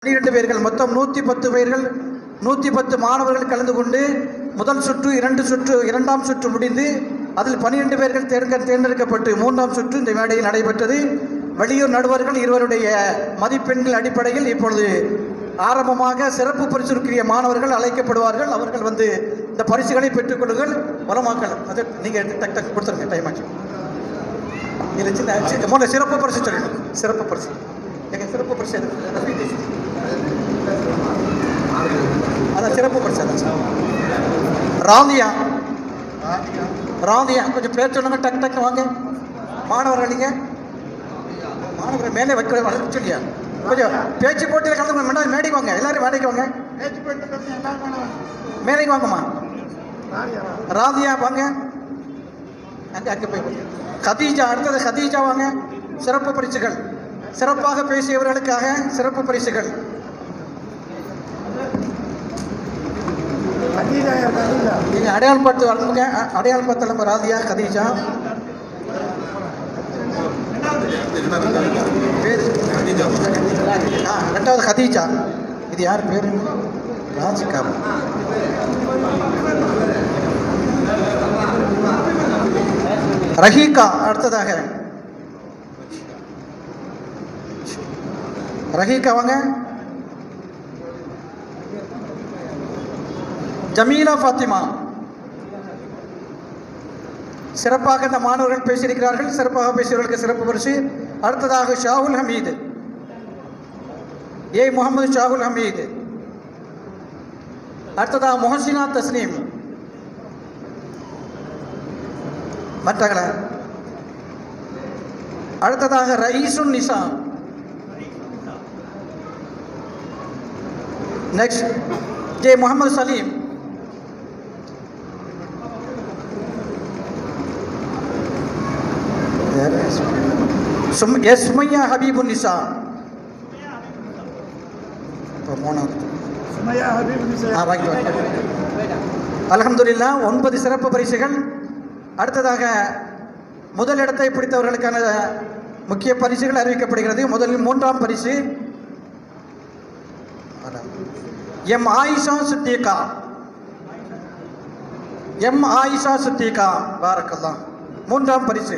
பன்னிரண்டு பேர்கள் மொத்தம் நூற்றி பத்து பேர்கள் நூற்றி பத்து மாணவர்கள் கலந்து கொண்டு முதல் சுற்று இரண்டு சுற்று இரண்டாம் சுற்று முடிந்து அதில் பன்னிரண்டு பேர்கள் தேர்ந்த தேர்ந்தெடுக்கப்பட்டு மூன்றாம் சுற்று இந்த மேடையில் நடைபெற்றது வெளியூர் நடுவர்கள் இருவருடைய மதிப்பெண்கள் அடிப்படையில் இப்பொழுது ஆரம்பமாக சிறப்பு பரிசுக்குரிய மாணவர்கள் அழைக்கப்படுவார்கள் அவர்கள் வந்து இந்த பரிசுகளை பெற்றுக்கொள்ளுங்கள் வளமாக்கல் அது நீங்கள் டக் டக் கொடுத்துருங்க டைம் ஆச்சு இல்லை சின்ன சின்ன முதல்ல சிறப்பு பரிசு சொல்லுங்க சிறப்பு பரிசு எங்க சிறப்பு பரிசு எது? அதான் சிறப்பு பரிசு அதான் சார் ராந்தியா ராந்தியா கொஞ்சம் பேர் சொல்லுங்க டக் டக் வாங்க மாணவர்கள் நீங்க மாணவர்கள் மேலே வைக்க வளர்க்க சொல்லியா கொஞ்சம் பேச்சு போட்டியில் கலந்து மேடம் மேடைக்கு வாங்க எல்லாரும் மேடைக்கு வாங்க மேடைக்கு வாங்கம்மா ராதியா வாங்க அங்கே அங்கே போய் கதீஜா அடுத்தது கதீஜா வாங்க சிறப்பு பரிசுகள் சிறப்பாக பேசியவர்களுக்காக சிறப்பு பரிசுகள் நீங்கள் அடையாளம் பார்த்து வரணுங்க அ- அடையாளம் பார்த்து நம்ம ராதியா கதீஜா பேர் ஆ ரெண்டாவது கதீஜா இது யார் பேர் ராஜிகா ரஹீகா அடுத்ததாக ரஹீகா வாங்க ஜமீலா ஃபாத்திமா சிறப்பாக இந்த மாணவர்கள் பேசியிருக்கிறார்கள் சிறப்பாக பேசியவர்களுக்கு சிறப்பு பரிசு அடுத்ததாக ஷாகுல் ஹமீது ஏ முகமது ஷாகுல் ஹமீது அடுத்ததாக முஹசினா தஸ்னீம் மற்றகளை அடுத்ததாக ரயீசுன் நிசா நெக்ஸ்ட் ஜே முகமது சலீம் சும் எஸ் சுமையா ஹபீபுன் நிசா இப்போ மூணாவது ஆ வாங்கி வாங்கி அல்ஹம்துலில்லா ஒன்பது சிறப்பு பரிசுகள் அடுத்ததாக முதல் இடத்தை பிடித்தவர்களுக்கான முக்கிய பரிசுகள் அறிவிக்கப்படுகிறது முதலில் மூன்றாம் பரிசு எம் ஆயிஷா சித்திகா எம் ஆயிஷா சித்திகா பாரக்கல்லாம் மூன்றாம் பரிசு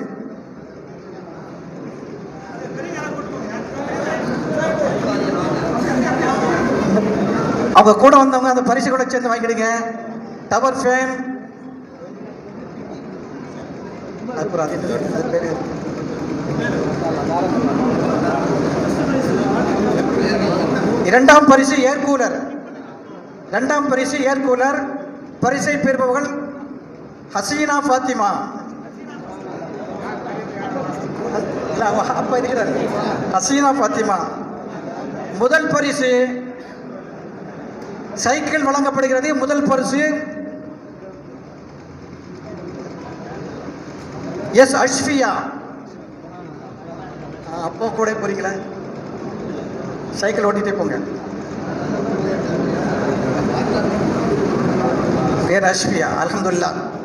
அவங்க கூட வந்தவங்க அந்த பரிசு கூட சேர்ந்து வாங்கிடுங்க டவர் ஃபேன் அப்புறம் அது என்ன? அது பேரு இரண்டாம் பரிசு ஏர் கூலர் இரண்டாம் பரிசு ஏர் கூலர் பரிசை பெறுபவர்கள் ஹசீனா ஃபாத்திமா இல்ல, அவங்க அப்பா இருக்கிறார் ஹசீனா ஃபாத்திமா முதல் பரிசு சைக்கிள் வழங்கப்படுகிறது முதல் பரிசு எஸ் அஷ்ஃபியா ஆ, அப்போ கூட போறீங்களா சைக்கிள் ஓட்டிகிட்டே போங்க பேர் அஷ்ஃபியா அல்ஹம்துலில்லாஹ்